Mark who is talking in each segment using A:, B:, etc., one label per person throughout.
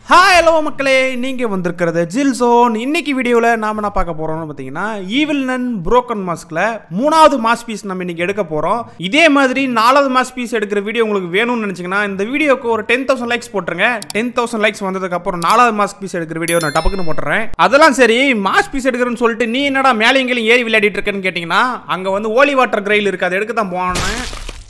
A: Hi hello மக்களே நீங்கள் வந்திருக்கிறது ஜில் ஜோன் இன்னைக்கு வீடியோவில் நாம் என்ன பார்க்க போகிறோம்னு பார்த்தீங்கன்னா ஈவில் நன் புரோக்கன் மாஸ்கில் மூணாவது மாஸ் பீஸ் நம்ம இன்னைக்கு எடுக்க போகிறோம் இதே மாதிரி நாலாவது மாஸ் பீஸ் எடுக்கிற வீடியோ உங்களுக்கு வேணும்னு நினச்சிங்கன்னா இந்த வீடியோக்கு ஒரு டென் தௌசண்ட் லைக்ஸ் போட்டுருங்க டென் தௌசண்ட் லைக்ஸ் வந்ததுக்கப்புறம் நாலாவது மாஸ் பீஸ் எடுக்கிற வீடியோ நான் டப்புக்குன்னு போட்டுறேன் அதெல்லாம் சரி மாஸ் பீஸ் எடுக்கிறேன்னு சொல்லிட்டு நீ என்னடா மேலே எங்கேயும் ஏறி விளையாடிட்டு இருக்கேன்னு கேட்டிங்கன்னா அங்கே வந்து ஓலி வாட்டர் கிரைல் இருக்குது அதை எடுக்க தான் போனேன்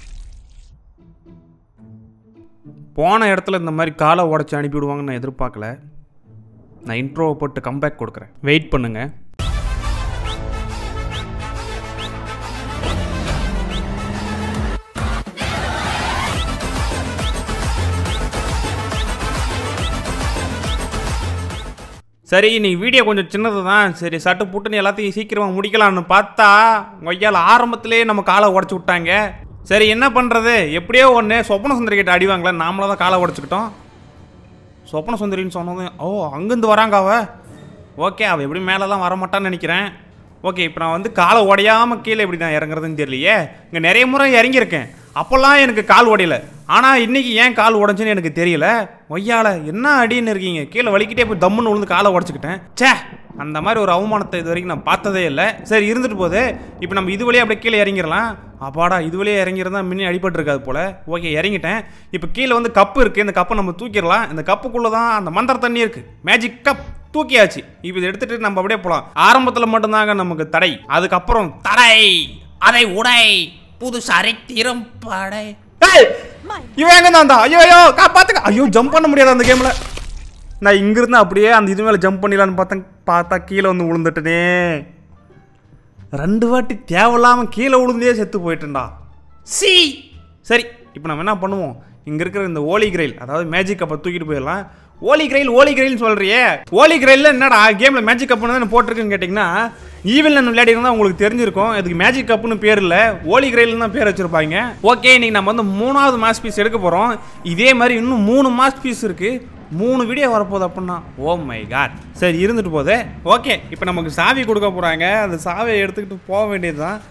A: போன இடத்துல இந்த மாதிரி காலை உடச்சி அனுப்பிவிடுவாங்கன்னு நான் எதிர்பார்க்கல நான் இன்ட்ரோவை போட்டு கம்பேக் கொடுக்குறேன் வெயிட் பண்ணுங்க சரி நீ வீடியோ கொஞ்சம் சின்னது தான் சரி சட்டு புட்டுன்னு எல்லாத்தையும் சீக்கிரமாக முடிக்கலாம்னு பார்த்தா கொய்யால் ஆரம்பத்திலே நம்ம காலை உடச்சி விட்டாங்க சரி என்ன பண்ணுறது எப்படியோ ஒன்று சொப்பன சுந்தரி கிட்ட அடிவாங்களே நாமளாக தான் காலை உடச்சிக்கிட்டோம் சொப்பன சுந்தரின்னு சொன்னதும் ஓ அங்கேருந்து வராங்க அவ ஓகே அவள் எப்படி மேலெலாம் வரமாட்டான்னு நினைக்கிறேன் ஓகே இப்போ நான் வந்து காலை உடையாமல் கீழே எப்படி நான் இறங்குறதுன்னு தெரியலையே இங்கே நிறைய முறை இறங்கியிருக்கேன் அப்போல்லாம் எனக்கு கால் உடையல ஆனால் இன்னைக்கு ஏன் கால் உடஞ்சுன்னு எனக்கு தெரியல ஒய்யால என்ன அடின்னு இருக்கீங்க கீழே வலிக்கிட்டே போய் தம்முன்னு விழுந்து காலை உடச்சிக்கிட்டேன் ச்சே அந்த மாதிரி ஒரு அவமானத்தை இது வரைக்கும் நான் பார்த்ததே இல்லை சரி இருந்துட்டு போகுது இப்போ நம்ம இது வழியாக அப்படியே கீழே இறங்கிடலாம் அப்பாடா இது வழியாக இறங்கிருந்தா முன்னே அடிபட்டிருக்காது போல் ஓகே இறங்கிட்டேன் இப்போ கீழே வந்து கப்பு இருக்குது இந்த கப்பை நம்ம தூக்கிடலாம் இந்த கப்புக்குள்ளே தான் அந்த மந்திர தண்ணி இருக்குது மேஜிக் கப் தூக்கியாச்சு இப்போ இதை எடுத்துட்டு நம்ம அப்படியே போகலாம் ஆரம்பத்தில் மட்டும்தாங்க நமக்கு தடை அதுக்கப்புறம் தடை அதை உடை புது சரித்திரம் படை ஏய்! இவன் எங்க தான் ஐயோ ஐயோ காப்பாத்துக்க ஐயோ ஜம்ப் பண்ண முடியாது அந்த கேம்ல நான் இங்கிருந்து அப்படியே அந்த இது மேலே ஜம்ப் பண்ணிடலான்னு பார்த்தேன் பார்த்தா கீழே வந்து விழுந்துட்டனே ரெண்டு வாட்டி தேவையில்லாமல் கீழே விழுந்தே செத்து போயிட்டேன்டா சி சரி இப்போ நம்ம என்ன பண்ணுவோம் இங்கே இருக்கிற இந்த ஓலி கிரைல் அதாவது மேஜிக் கப்பை தூக்கிட்டு போயிடலாம் ஓலி கிரைல் ஓலி கிரைல்னு சொல்கிறியே ஓலி கிரைலில் என்னடா கேமில் மேஜிக் கப்புன்னு தான் போட்டிருக்குன்னு கேட்டிங்கன்னா ஈவில் நான் விளையாடி இருந்தால் உங்களுக்கு தெரிஞ்சிருக்கும் இதுக்கு மேஜிக் கப்புன்னு பேர் இல்லை ஓலி கிரைல்னு தான் பேர் வச்சுருப்பாங்க ஓகே இன்னைக்கு நம்ம வந்து மூணாவது மாஸ் பீஸ் எடுக்க போகிறோம் இதே மாதிரி இன்னும் மூணு மாஸ் பீஸ் இருக்குது மூணு வீடியோ வரப்போகுது அப்படின்னா ஓ மை காட் சரி இருந்துட்டு போதே ஓகே இப்போ நமக்கு சாவி கொடுக்க போகிறாங்க அந்த சாவியை எடுத்துக்கிட்டு போக வேண்டியது தான்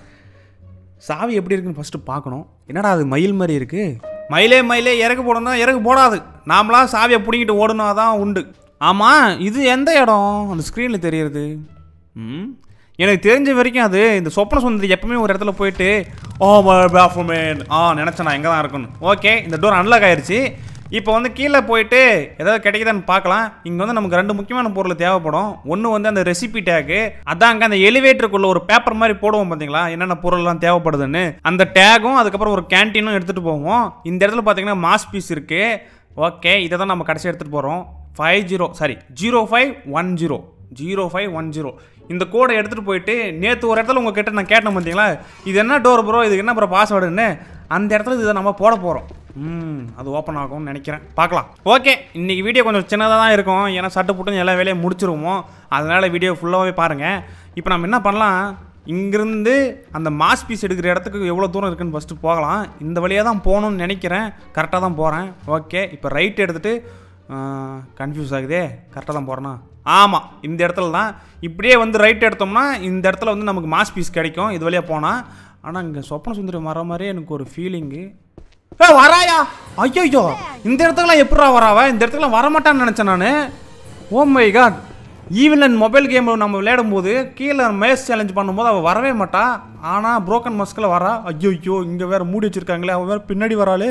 A: சாவி எப்படி இருக்குன்னு ஃபஸ்ட்டு பார்க்கணும் என்னடா அது மயில் மாதிரி இருக்குது மயிலே மயிலே இறகு போடணும் இறகு போடாது நாமளாம் சாவியை பிடிங்கிட்டு ஓடுனா தான் உண்டு ஆமாம் இது எந்த இடம் அந்த ஸ்க்ரீனில் தெரியுது ம் எனக்கு தெரிஞ்ச வரைக்கும் அது இந்த சொப்பன சுந்தரி எப்பவுமே ஒரு இடத்துல போயிட்டு ஓ பேஃபுமேன் ஆ நினச்சேன் நான் எங்கே தான் இருக்கணும் ஓகே இந்த டோர் அன்லாக் ஆயிடுச்சு இப்போ வந்து கீழே போயிட்டு ஏதாவது கிடைக்குதான்னு பார்க்கலாம் இங்கே வந்து நமக்கு ரெண்டு முக்கியமான பொருள் தேவைப்படும் ஒன்று வந்து அந்த ரெசிபி டேக்கு அதாங்க அந்த எலிவேட்டருக்குள்ள ஒரு பேப்பர் மாதிரி போடுவோம் பார்த்தீங்களா என்னென்ன பொருள்லாம் தேவைப்படுதுன்னு அந்த டேகும் அதுக்கப்புறம் ஒரு கேன்டீனும் எடுத்துகிட்டு போவோம் இந்த இடத்துல பார்த்தீங்கன்னா மாஸ் பீஸ் இருக்குது ஓகே இதை தான் நம்ம கடைசி எடுத்துகிட்டு போகிறோம் five zero sorry zero five one zero zero five one zero இந்த கோடை எடுத்துகிட்டு போயிட்டு நேற்று ஒரு இடத்துல உங்ககிட்ட நான் கேட்டேன் பார்த்தீங்களா இது என்ன டோர் ப்ரோ இதுக்கு என்ன ப்ரோ பாஸ்வேர்டுன்னு அந்த இடத்துல இதை நம்ம போட போகிறோம் ம் அது ஓப்பன் ஆகும்னு நினைக்கிறேன் பார்க்கலாம் ஓகே இன்றைக்கி வீடியோ கொஞ்சம் சின்னதாக தான் இருக்கும் ஏன்னா சட்டு புட்டுன்னு எல்லா வேலையும் முடிச்சிருவோம் அதனால் வீடியோ ஃபுல்லாகவே பாருங்கள் இப்போ நம்ம என்ன பண்ணலாம் இங்கிருந்து அந்த மாஸ் பீஸ் எடுக்கிற இடத்துக்கு எவ்வளோ தூரம் இருக்குன்னு ஃபஸ்ட்டு போகலாம் இந்த வழியாக தான் போகணும்னு நினைக்கிறேன் கரெக்டாக தான் போகிறேன் ஓகே இப்போ ரைட் எடுத்துகிட்டு கன்ஃபியூஸ் ஆகுதே கரெக்டாக தான் போகிறேன்னா ஆமாம் இந்த இடத்துல தான் இப்படியே வந்து ரைட் எடுத்தோம்னா இந்த இடத்துல வந்து நமக்கு மாஸ் பீஸ் கிடைக்கும் இது வழியாக போனால் ஆனால் இங்கே சொப்பன சுந்தரம் வர மாதிரியே எனக்கு ஒரு ஃபீலிங்கு ஏ வராயா ஐயோ இந்த இடத்துக்குலாம் எப்படா வராவ இந்த இடத்துக்குலாம் வரமாட்டான்னு நினச்சேன் நான் oh my god even mobile game நம்ம விளையாடும் போது கீழே மேஸ் சேலஞ்ச் பண்ணும்போது அவள் வரவே மாட்டா ஆனால் புரோக்கன் மஸ்கில் வரா ஐயோ இங்கே வேற மூடி வச்சிருக்காங்களே அவள் வேற பின்னாடி வராளே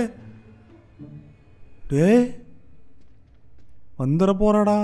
A: டே வந்துட போறாடா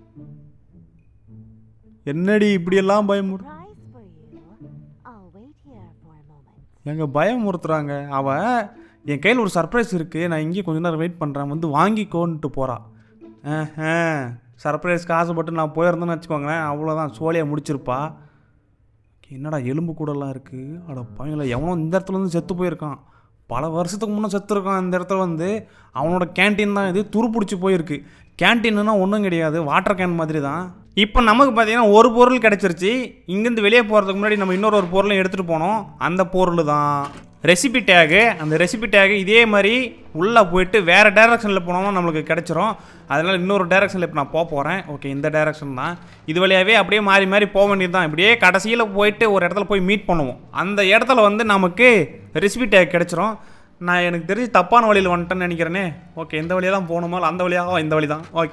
A: என்னடி இப்படியெல்லாம் பயமுறு
B: Prize for you. I'll wait here for a moment.
A: எங்க பயமுறுத்துறாங்க அவ என் கையில் ஒரு சர்ப்ரைஸ் இருக்குது நான் இங்கேயே கொஞ்ச நேரம் வெயிட் பண்ணுறேன் வந்து வாங்கிக்கோன்ட்டு போகிறா சர்ப்ரைஸ்க்கு ஆசைப்பட்டு நான் போயிருந்தேன்னு வச்சுக்கோங்களேன் அவ்வளோதான் சோழியாக முடிச்சிருப்பா என்னடா எலும்பு கூடலாம் இருக்குது அட பையங்கள எவனோ இந்த இடத்துல வந்து செத்து போயிருக்கான் பல வருஷத்துக்கு முன்னே செத்துருக்கான் இந்த இடத்துல வந்து அவனோட கேன்டீன் தான் இது துருப்பிடிச்சி போயிருக்கு கேன்டீன்னா ஒன்றும் கிடையாது வாட்டர் கேன் மாதிரி தான் இப்போ நமக்கு பார்த்தீங்கன்னா ஒரு பொருள் கிடச்சிருச்சு இங்கேருந்து வெளியே போகிறதுக்கு முன்னாடி நம்ம இன்னொரு ஒரு பொருளையும் எடுத்துகிட்டு போனோம் அந்த பொருள் தான் ரெசிபி டேகு அந்த ரெசிபி டேகு இதே மாதிரி உள்ளே போயிட்டு வேறு டைரக்ஷனில் போனோம்னா நம்மளுக்கு கிடச்சிரும் அதனால் இன்னொரு டைரக்ஷனில் இப்போ நான் போக போகிறேன் ஓகே இந்த டைரக்ஷன் தான் இது வழியாகவே அப்படியே மாறி மாறி போக வேண்டியது தான் இப்படியே கடைசியில் போயிட்டு ஒரு இடத்துல போய் மீட் பண்ணுவோம் அந்த இடத்துல வந்து நமக்கு ரெசிபி டேக் கிடச்சிரும் நான் எனக்கு தெரிஞ்சு தப்பான வழியில் வந்துட்டேன்னு நினைக்கிறேனே ஓகே இந்த வழியாக தான் போகணுமா இல்லை அந்த வழியாக இந்த வழி தான் ஓகே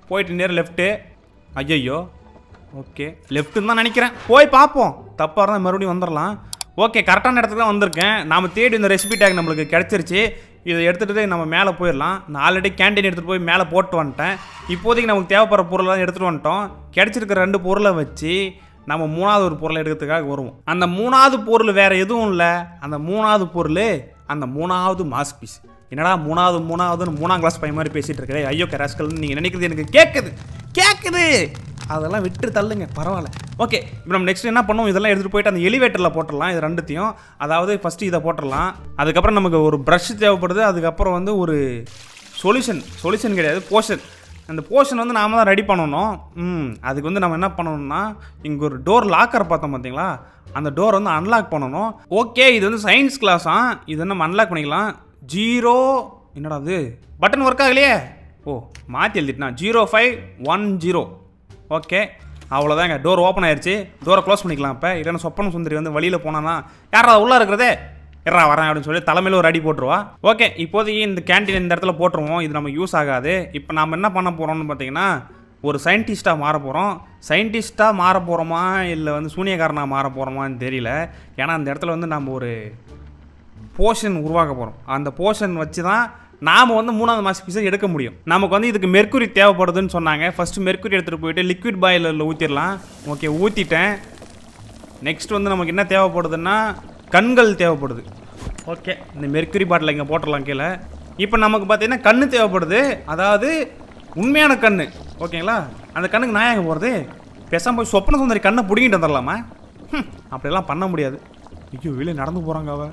A: போயிட்டு நேரம் லெஃப்ட்டு ஐயையோ ஓகே லெஃப்ட்டுன்னு தான் நினைக்கிறேன் போய் பார்ப்போம் தப்பாக இருந்தால் மறுபடியும் வந்துடலாம் ஓகே கரெக்டான இடத்துக்கு தான் வந்திருக்கேன் நாம தேடி இந்த ரெசிபி டேக் நம்மளுக்கு கிடச்சிருச்சு இதை எடுத்துகிட்டு நம்ம மேலே போயிடலாம் நான் ஆல்ரெடி கேண்டீன் எடுத்துகிட்டு போய் மேலே போட்டு வந்துட்டேன் இப்போதைக்கு நமக்கு தேவைப்படுற பொருளெல்லாம் எடுத்துகிட்டு வந்துட்டோம் கிடச்சிருக்க ரெண்டு பொருளை வச்சு நம்ம மூணாவது ஒரு பொருளை எடுக்கிறதுக்காக வருவோம் அந்த மூணாவது பொருள் வேற எதுவும் இல்லை அந்த மூணாவது பொருள் அந்த மூணாவது மாஸ்க் பீஸ் என்னடா மூணாவது மூணாவதுன்னு மூணாம் கிளாஸ் பையன் மாதிரி பேசிட்டு இருக்கிறேன் ஐயோ கராஸ்கல்னு நீங்கள் நினைக்கிறது எனக்கு கேட்குது கேட்குது அதெல்லாம் விட்டு தள்ளுங்க பரவாயில்ல ஓகே இப்போ நம்ம நெக்ஸ்ட் என்ன பண்ணுவோம் இதெல்லாம் எடுத்துகிட்டு போயிட்டு அந்த எலிவேட்டரில் போட்டுடலாம் இது ரெண்டுத்தையும் அதாவது ஃபஸ்ட்டு இதை போட்டுடலாம் அதுக்கப்புறம் நமக்கு ஒரு ப்ரஷ் தேவைப்படுது அதுக்கப்புறம் வந்து ஒரு சொல்யூஷன் சொல்யூஷன் கிடையாது போஷன் அந்த போர்ஷன் வந்து நாம தான் ரெடி பண்ணணும் ம் அதுக்கு வந்து நம்ம என்ன பண்ணணும்னா இங்கே ஒரு டோர் லாக்கர் பார்த்தோம் பார்த்தீங்களா அந்த டோர் வந்து அன்லாக் பண்ணணும் ஓகே இது வந்து சயின்ஸ் கிளாஸா இதை நம்ம அன்லாக் பண்ணிக்கலாம் ஜீரோ என்னடா அது பட்டன் ஒர்க் ஆகலையே ஓ மாற்றி எழுதிட்டுனா zero five one zero okay அவ்வளோதாங்க டோர் ஓப்பன் ஆயிடுச்சு டோரை க்ளோஸ் பண்ணிக்கலாம் இப்போ இல்லைன்னா சொப்பன சுந்தரி வந்து வழியில் போனானா யாரா உள்ளே இருக்கிறதே எறா வரேன் அப்படின்னு சொல்லி தலைமையில் ஒரு அடி போட்டுருவா ஓகே இப்போதைக்கு இந்த கேண்டீன் இந்த இடத்துல போட்டுருவோம் இது நம்ம யூஸ் ஆகாது இப்போ நாம் என்ன பண்ண போகிறோம்னு பார்த்தீங்கன்னா ஒரு சயின்டிஸ்ட்டாக மாற போகிறோம் சயின்டிஸ்ட்டாக மாற போகிறோமா இல்லை வந்து சூனியக்காரனாக மாற போகிறோமான்னு தெரியல ஏன்னா அந்த இடத்துல வந்து நம்ம ஒரு போர்ஷன் உருவாக்க போகிறோம் அந்த போர்ஷன் வச்சு தான் நாம் வந்து மூணாவது மாஸ் பீஸை எடுக்க முடியும் நமக்கு வந்து இதுக்கு மெர்க்குரி தேவைப்படுதுன்னு சொன்னாங்க ஃபஸ்ட்டு மெர்க்குரி எடுத்துகிட்டு போயிட்டு லிக்விட் பாயிலரில் ஊற்றிடலாம் ஓகே ஊற்றிட்டேன் நெக்ஸ்ட் வந்து நமக்கு என்ன தேவைப்படுதுன்னா கண்கள் தேவைப்படுது ஓகே இந்த மெர்க்குரி பாட்டில் இங்கே போட்டுடலாம் கீழே இப்போ நமக்கு பார்த்தீங்கன்னா கண்ணு தேவைப்படுது அதாவது உண்மையான கண்ணு ஓகேங்களா அந்த கண்ணுக்கு நான் எங்கே போகிறது பேசாம போய் சொப்பன சுந்தரி கண்ணை பிடிங்கிட்டு வந்துடலாமா ஹம், அப்படியெல்லாம் பண்ண முடியாது ஐயோ வெளியே நடந்து போகிறாங்க அவ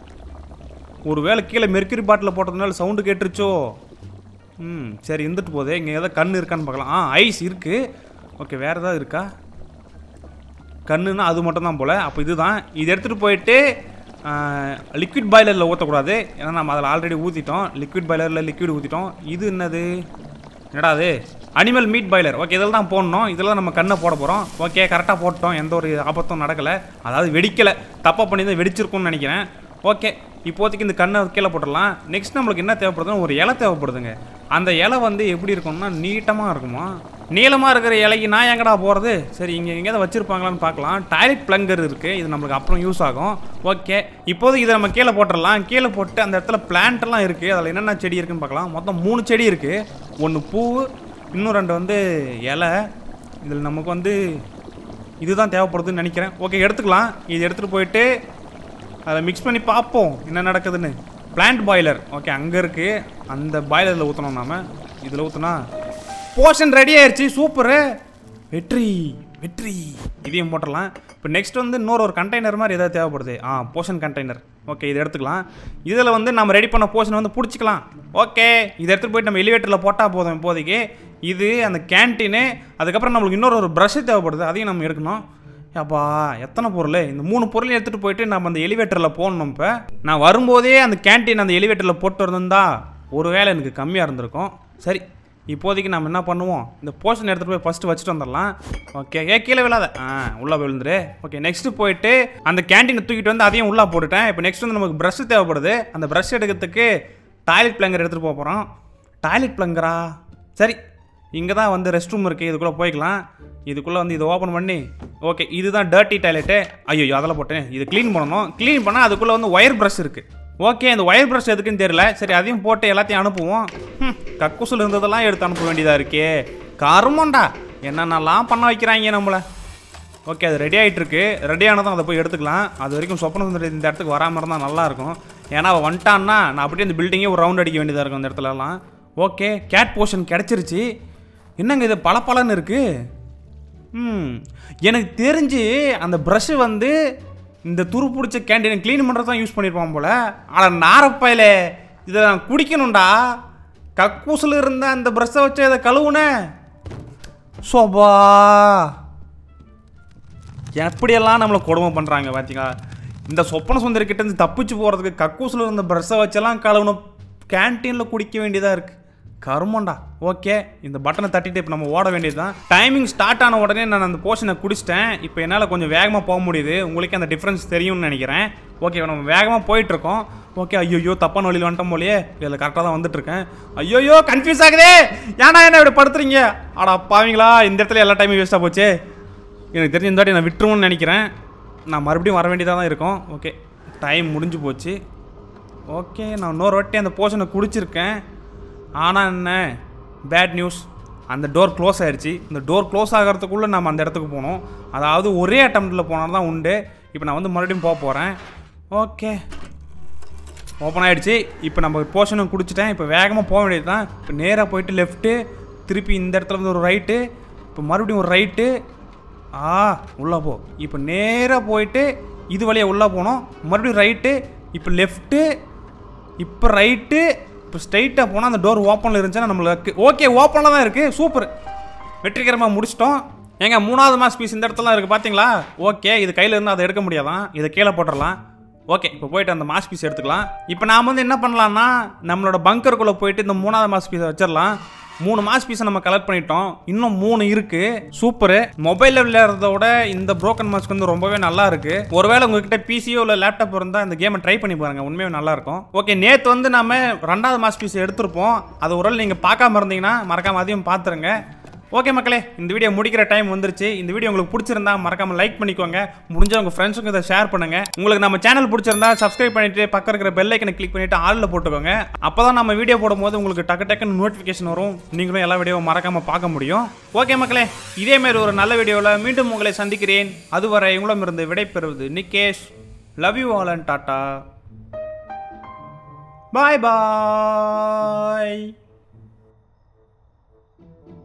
A: ஒரு வேளை கீழே மெர்க்குரி பாட்டில் போட்டதுனால சவுண்டு கேட்டுருச்சோ ம் சரி இருந்துட்டு போதே இங்கே ஏதாவது கண் இருக்கான்னு பார்க்கலாம் ஆ ஐஸ் இருக்குது ஓகே வேறு ஏதாவது இருக்கா கண்ணுன்னா அது மட்டும் தான் போல் அப்போ இதுதான் இது எடுத்துகிட்டு போயிட்டு லிக்விட் பாய்லரில் ஊற்றக்கூடாது ஏன்னா நம்ம அதில் ஆல்ரெடி ஊற்றிட்டோம் லிக்விட் பாய்லரில் லிக்விட் ஊற்றிட்டோம் இது என்னது என்னடா அது அனிமல் மீட் பாய்லர் ஓகே இதில் தான் போடணும் இதில் நம்ம கண்ணை போட போகிறோம் ஓகே கரெக்டாக போட்டோம் எந்த ஒரு ஆபத்தும் நடக்கலை அதாவது வெடிக்கலை தப்பாக பண்ணி தான் வெடிச்சிருக்கும்னு நினைக்கிறேன் ஓகே இப்போதைக்கு இந்த கண்ணை கீழே போட்டுடலாம் நெக்ஸ்ட் நம்மளுக்கு என்ன தேவைப்படுதுன்னா ஒரு இலை தேவைப்படுதுங்க அந்த இலை வந்து எப்படி இருக்கும்னா நீட்டமாக இருக்குமா நீளமாக இருக்கிற இலைக்கு நான் எங்கடா போகிறது சரி இங்கே எங்கேயாவது வச்சுருப்பாங்களான்னு பார்க்கலாம் டாய்லெட் ப்ளங்கர் இருக்குது இது நம்மளுக்கு அப்புறம் யூஸ் ஆகும் ஓகே இப்போதைக்கு இதை நம்ம கீழே போட்டுடலாம் கீழே போட்டு அந்த இடத்துல plant எல்லாம் இருக்குது அதில் என்னென்ன செடி இருக்குன்னு பார்க்கலாம் மொத்தம் மூணு செடி இருக்குது ஒன்று பூ இன்னும் ரெண்டு வந்து இலை இதில் நமக்கு வந்து இதுதான் தேவைப்படுதுன்னு நினைக்கிறேன் ஓகே எடுத்துக்கலாம் இது எடுத்துகிட்டு போயிட்டு அதை மிக்ஸ் பண்ணி பார்ப்போம் என்ன நடக்குதுன்னு பிளான்ட் பாய்லர் ஓகே அங்கே இருக்குது அந்த பாய்லரில் ஊற்றணும் நாம இதில் ஊற்றுனா போர்ஷன் ரெடி ஆயிடுச்சு சூப்பரு வெற்றி வெற்றி இதையும் போட்டுடலாம் இப்போ நெக்ஸ்ட் வந்து இன்னொரு ஒரு கண்டெய்னர் மாதிரி ஏதாவது தேவைப்படுது ஆ போர்ஷன் கண்டெய்னர் ஓகே இதை எடுத்துக்கலாம் இதில் வந்து நம்ம ரெடி பண்ண போர்ஷன் வந்து பிடிச்சிக்கலாம் ஓகே இதை எடுத்துகிட்டு போயிட்டு நம்ம எலிவேட்டரில் போட்டால் போதும் இப்போதைக்கு இது அந்த கேன்டீனு அதுக்கப்புறம் நம்மளுக்கு இன்னொரு ஒரு ப்ரஷ்ஷு தேவைப்படுது அதையும் நம்ம எடுக்கணும் அப்பா எத்தனை பொருள் இந்த மூணு பொருளையும் எடுத்துகிட்டு போயிட்டு நம்ம அந்த எலிவேட்டரில் போடணும் இப்போ நான் வரும்போதே அந்த கேன்டீன் அந்த எலிவேட்டரில் போட்டு இருந்திருந்தா ஒருவேளை எனக்கு கம்மியாக இருந்திருக்கும் சரி இப்போதைக்கு நம்ம என்ன பண்ணுவோம் இந்த போர்ஷன் எடுத்துகிட்டு போய் ஃபஸ்ட்டு வச்சுட்டு வந்துடலாம் ஓகே ஏ கீழே விழாத ஆ உள்ளே விழுந்துரு ஓகே நெக்ஸ்ட்டு போயிட்டு அந்த கேன்டீனை தூக்கிட்டு வந்து அதையும் உள்ளே போட்டுட்டேன் இப்போ நெக்ஸ்ட் வந்து நமக்கு ப்ரஷ் தேவைப்படுது அந்த ப்ரஷ் எடுக்கிறதுக்கு டாய்லெட் பிளங்கர் எடுத்துகிட்டு போக போகிறோம் டாய்லெட் பிளங்கரா சரி இங்கே தான் வந்து ரெஸ்ட் ரூம் இருக்குது இதுக்குள்ளே போய்க்கலாம் இதுக்குள்ளே வந்து இதை ஓப்பன் பண்ணி ஓகே இதுதான் டர்ட்டி டாய்லெட்டு ஐயோ அதெல்லாம் போட்டேன் இது க்ளீன் பண்ணணும் க்ளீன் பண்ணால் அதுக்குள்ளே வந்து ஒயர் ப்ரஷ் இருக்குது ஓகே அந்த ஒயர் ப்ரஷ் எதுக்குன்னு தெரியல சரி அதையும் போட்டு எல்லாத்தையும் அனுப்புவோம் ம், கக்கூசில் இருந்ததெல்லாம் எடுத்து அனுப்ப வேண்டியதாக இருக்கே கருமண்டா என்னென்னலாம் பண்ண வைக்கிறாங்க நம்மளை ஓகே அது ரெடி ஆகிட்டு இருக்கு ரெடி ஆனதும் அதை போய் எடுத்துக்கலாம் அது வரைக்கும் சொப்பன சுந்தரி இந்த இடத்துக்கு வராமல் இருந்தால் நல்லாயிருக்கும் ஏன்னா அவள் வந்துட்டான்னா நான் அப்படியே இந்த பில்டிங்கே ஒரு ரவுண்ட் அடிக்க வேண்டியதாக இருக்கும் அந்த இடத்துலலாம் ஓகே கேட் போர்ஷன் கிடச்சிருச்சு என்னங்க இது பல இருக்கு ம் எனக்கு தெரிஞ்சு அந்த ப்ரஷ்ஷு வந்து இந்த துரு பிடிச்ச கேண்டீனை க்ளீன் பண்ணுறது தான் யூஸ் பண்ணியிருப்பான் போல ஆனால் நாரப்பையில இதை நான் குடிக்கணும்டா கக்கூசில் இருந்த அந்த ப்ரஷ்ஷை வச்சு இதை கழுவுனேன் சோபா எப்படியெல்லாம் நம்மளை கொடுமை பண்ணுறாங்க பார்த்தீங்களா இந்த சொப்பன சுந்தரி கிட்ட இருந்து தப்பிச்சு போகிறதுக்கு கக்கூசில் இருந்த ப்ரஷ்ஷை வச்செல்லாம் கழுவணும் கேன்டீனில் குடிக்க வேண்டியதாக இருக்குது கருமண்டா ஓகே இந்த பட்டனை தட்டிட்டு இப்போ நம்ம ஓட வேண்டியது தான் டைமிங் ஸ்டார்ட் ஆன உடனே நான் அந்த போர்ஷனை குடிச்சிட்டேன் இப்போ என்னால் கொஞ்சம் வேகமாக போக முடியுது உங்களுக்கு அந்த டிஃப்ரென்ஸ் தெரியும்னு நினைக்கிறேன் ஓகே நம்ம வேகமாக போயிட்டுருக்கோம் ஓகே ஐயோ தப்பான வழியில் வந்துட்டோம் போலயே இதில் கரெக்டாக தான் வந்துட்டு இருக்கேன் ஐயோ கன்ஃபியூஸ் ஆகுதே ஏன்டா என்ன இப்படி படுத்துறீங்க ஆடா பாவீங்களா இந்த இடத்துல எல்லா டைமும் வேஸ்ட்டாக போச்சு எனக்கு தெரிஞ்ச இந்த வாட்டி நான் விட்டுருவோம்னு நினைக்கிறேன் நான் மறுபடியும் வர வேண்டியதாக தான் இருக்கும் ஓகே டைம் முடிஞ்சு போச்சு ஓகே நான் இன்னொரு வாட்டி அந்த போர்ஷனை குடிச்சிருக்கேன் ஆனால் என்ன பேட் நியூஸ் அந்த டோர் க்ளோஸ் ஆயிடுச்சு இந்த டோர் க்ளோஸ் ஆகிறதுக்குள்ளே நம்ம அந்த இடத்துக்கு போகணும் அதாவது ஒரே அட்டம்ப்டில் போனால் தான் உண்டு இப்போ நான் வந்து மறுபடியும் போக போகிறேன் ஓகே ஓப்பன் ஆயிடுச்சு இப்போ நம்ம போர்ஷனும் குடிச்சிட்டேன் இப்போ வேகமாக போக வேண்டியது தான் இப்போ நேராக போயிட்டு லெஃப்ட்டு திருப்பி இந்த இடத்துல வந்து ஒரு ரைட்டு இப்போ மறுபடியும் ஒரு ரைட்டு ஆ உள்ளே போ இப்போ நேராக போயிட்டு இது வழியாக உள்ளே போனோம் மறுபடியும் ரைட்டு இப்போ லெஃப்ட்டு இப்போ ரைட்டு இப்போ ஸ்ட்ரைட்டாக போனால் அந்த டோர் ஓப்பனில் இருந்துச்சுன்னா நம்மளுக்கு ஓகே ஓப்பனில் தான் இருக்குது சூப்பர் வெற்றிகரமாக முடிச்சிட்டோம் ஏங்க மூணாவது மாஸ் பீஸ் இந்த இடத்துல இருக்குது பார்த்தீங்களா ஓகே இது கையில் இருந்து அதை எடுக்க முடியாதான் இதை கீழே போட்டுடலாம் ஓகே இப்போ போயிட்டு அந்த மாஸ் பீஸ் எடுத்துக்கலாம் இப்போ நாம் வந்து என்ன பண்ணலாம்னா நம்மளோட பங்கருக்குள்ளே போயிட்டு இந்த மூணாவது மாஸ் பீஸை வச்சிடலாம் மூணு மாஸ் பீஸை நம்ம கலெக்ட் பண்ணிட்டோம் இன்னும் மூணு இருக்கு சூப்பரு மொபைலில் விளையாடுறத விட இந்த ப்ரோக்கன் மாஸ்க் வந்து ரொம்பவே நல்லா இருக்கு ஒருவேளை உங்ககிட்ட பிசியோ இல்லை லேப்டாப் இருந்தால் இந்த கேமை ட்ரை பண்ணி பாருங்க உண்மையாக நல்லா இருக்கும் ஓகே நேற்று வந்து நம்ம ரெண்டாவது மாஸ் பீஸ் எடுத்திருப்போம் அது ஒரு வேளை நீங்கள் பார்க்காம இருந்தீங்கன்னா மறக்காம அதையும் பார்த்துருங்க ஓகே மக்களே இந்த வீடியோ முடிக்கிற டைம் வந்துருச்சு இந்த வீடியோ உங்களுக்கு பிடிச்சிருந்தா மறக்காம லைக் பண்ணிக்கோங்க முடிஞ்ச உங்க ஃப்ரெண்ட்ஸுக்கு இதை ஷேர் பண்ணுங்க உங்களுக்கு நம்ம சேனல் பிடிச்சிருந்தா சப்ஸ்கிரைப் பண்ணிட்டு பக்கம் இருக்கிற பெல் ஐக்கனை கிளிக் பண்ணிட்டு ஆல்ல போட்டுக்கோங்க அப்பதான் நம்ம வீடியோ போடும்போது உங்களுக்கு டக்கு டக்குன்னு நோட்டிஃபிகேஷன் வரும் நீங்களும் எல்லா வீடியோவும் மறக்காம பார்க்க முடியும் ஓகே மக்களே இதே மாதிரி ஒரு நல்ல வீடியோவில் மீண்டும் உங்களை சந்திக்கிறேன் அதுவரை உங்களிடமிருந்து விடைபெறுவது Nikesh love you all and tata bye bye